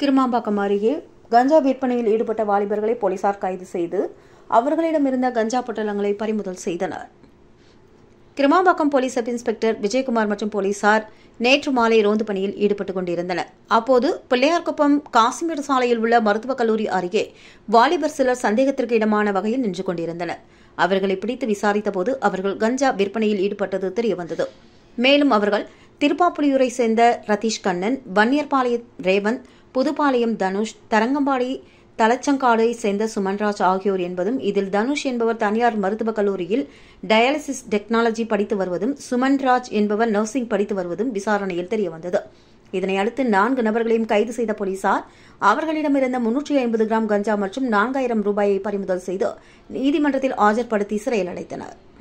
கிருமாம்பாக்கம் அருகே கஞ்சா விற்பனையில் ஈடுபட்ட வாலிபர்களை போலீசார் கைது செய்து அவர்களிடமிருந்த கஞ்சா பொட்டலங்களை பறிமுதல் செய்தனர் Kirumampakkam police sub inspector Vijayakumar மற்றும் போலீசார் நேற்று மாலை ரோந்து பணியில் ஈடுபட்டுக் கொண்டிருந்தனர் அப்போது பிள்ளையார்குப்பம் காசிமேடு சாலையில் உள்ள மருத்துவக் கல்லூரி அருகே வாலிபர் சிலர் சந்தேகத்திற்கு இடமான வகையில் நின்று கொண்டிருந்தனர் அவர்களை பிடித்து விசாரித்தபோது அவர்கள் கஞ்சா விற்பனையில் ஈடுபட்டது தெரியவந்தது மேலும் அவர்கள் திருப்பாப்புலியூரை சேர்ந்த ரதீஷ் கண்ணன் வன்னியர்பாளையம் ரேவந்த் புதுப்பாளையம் தனுஷ் தரங்கம்பாடி தலச்சங்காடை சேர்ந்த சுமன்ராஜ் ஆகியோர் என்பதும் இதில் தனுஷ் என்பவர் தனியார் மருத்துவக் கல்லூரியில் டயாலிசிஸ் டெக்னாலஜி படித்து வருவதும் சுமன்ராஜ் என்பவர் நர்சிங் படித்து வருவதும் விசாரணையில் தெரியவந்தது இதனை அடுத்து நான்கு நபர்களையும் கைது செய்த போலீசார் அவர்களிடமிருந்த முன்னூற்றி ஐம்பது கிராம் கஞ்சா மற்றும் நான்காயிரம் ரூபாயை பறிமுதல் செய்து நீதிமன்றத்தில் ஆஜர்படுத்தி சிறையில் அடைத்தனர்